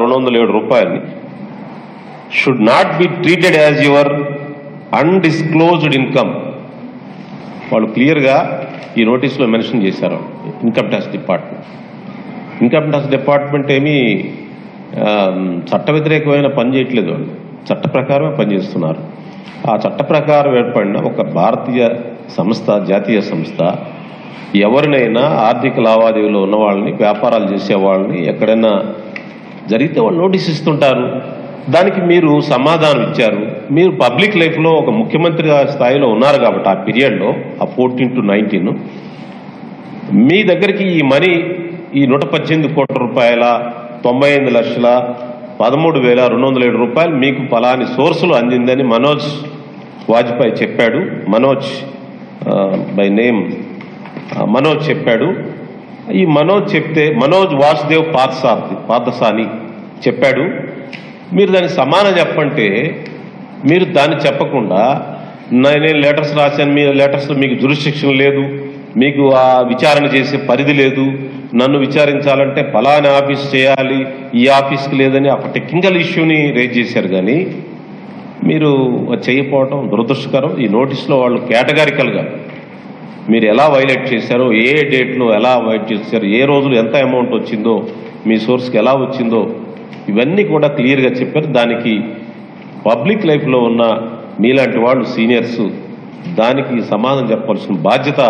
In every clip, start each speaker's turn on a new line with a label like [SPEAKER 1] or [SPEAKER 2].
[SPEAKER 1] రెండు వందల ఏడు రూపాయలని should not be treated as your undisclosed income వాళ్ళు క్లియర్గా ఈ నోటీస్లో మెన్షన్ చేశారు income tax department income tax department ఏమీ ఆ, చట్ట వ్యతిరేకమైన పని చేయట్లేదు వాళ్ళు చట్ట ప్రకారమే పనిచేస్తున్నారు ఆ చట్ట ప్రకారం ఏర్పడిన ఒక భారతీయ సంస్థ జాతీయ సంస్థ ఎవరినైనా ఆర్థిక లావాదేవీలో ఉన్న వాళ్ళని వ్యాపారాలు చేసే వాళ్ళని ఎక్కడైనా జరిగితే వాళ్ళు నోటీస్ ఇస్తుంటారు దానికి మీరు సమాధానం ఇచ్చారు మీరు పబ్లిక్ లైఫ్లో ఒక ముఖ్యమంత్రి స్థాయిలో ఉన్నారు కాబట్టి ఆ పీరియడ్లో ఆ ఫోర్టీన్ టు నైన్టీన్ మీ దగ్గరికి ఈ మనీ ఈ నూట పద్దెనిమిది కోట్ల రూపాయల తొంభై ఎనిమిది లక్షల పదమూడు వేల రెండు వందల ఏడు రూపాయలు మీకు ఫలాని సోర్సులు అందిందని మనోజ్ వాజ్పేయి చెప్పాడు మనోజ్ బై నేమ్ మనోజ్ చెప్పాడు ఈ మనోజ్ చెప్తే మనోజ్ వాసుదేవ్ పార్థసారథి పార్థసాని చెప్పాడు మీరు దానికి సమానం చెప్పంటే మీరు దాన్ని చెప్పకుండా "నా- నేను లెటర్స్ రాశాను మీ లెటర్స్ మీకు జురిస్టిక్షన్ లేదు మీకు ఆ విచారణ చేసే పరిధి లేదు నన్ను విచారించాలంటే ఫలాని ఆఫీస్ చేయాలి ఈ ఆఫీస్కి లేదని ఒక టెక్నికల్ ఇష్యూని రేజ్ చేశారు కానీ మీరు అది చేయకపోవడం దురదృష్టకరం ఈ నోటీస్లో వాళ్ళు కేటగారికల్గా మీరు ఎలా వైలేట్ చేశారో ఏ డేట్లో ఎలా వైట్ చేశారు ఏ రోజులు ఎంత అమౌంట్ వచ్చిందో మీ సోర్స్కి ఎలా వచ్చిందో ఇవన్నీ కూడా క్లియర్గా చెప్పారు దానికి పబ్లిక్ లైఫ్లో ఉన్న మీలాంటి వాళ్ళు సీనియర్స్ దానికి సమాధానం చెప్పాల్సిన బాధ్యత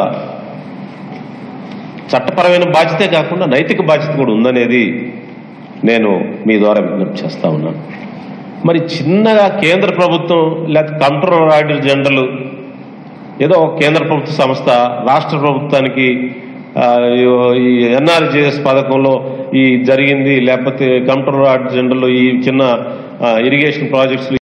[SPEAKER 1] చట్టపరమైన బాధ్యతే కాకుండా నైతిక బాధ్యత కూడా ఉందనేది నేను మీ ద్వారా విజ్ఞప్తి చేస్తా ఉన్నాను మరి చిన్నగా కేంద్ర ప్రభుత్వం లేకపోతే కంట్రోలర్ ఆడిటర్ జనరల్ ఏదో ఒక కేంద్ర ప్రభుత్వ సంస్థ రాష్ట్ర ప్రభుత్వానికి ఆ, ఈ ఎన్ఆర్జేఎస్ పథకంలో ఈ జరిగింది లేకపోతే కంట్రోలర్ ఆడిటర్ జనరల్ ఈ చిన్న ఇరిగేషన్ ప్రాజెక్ట్స్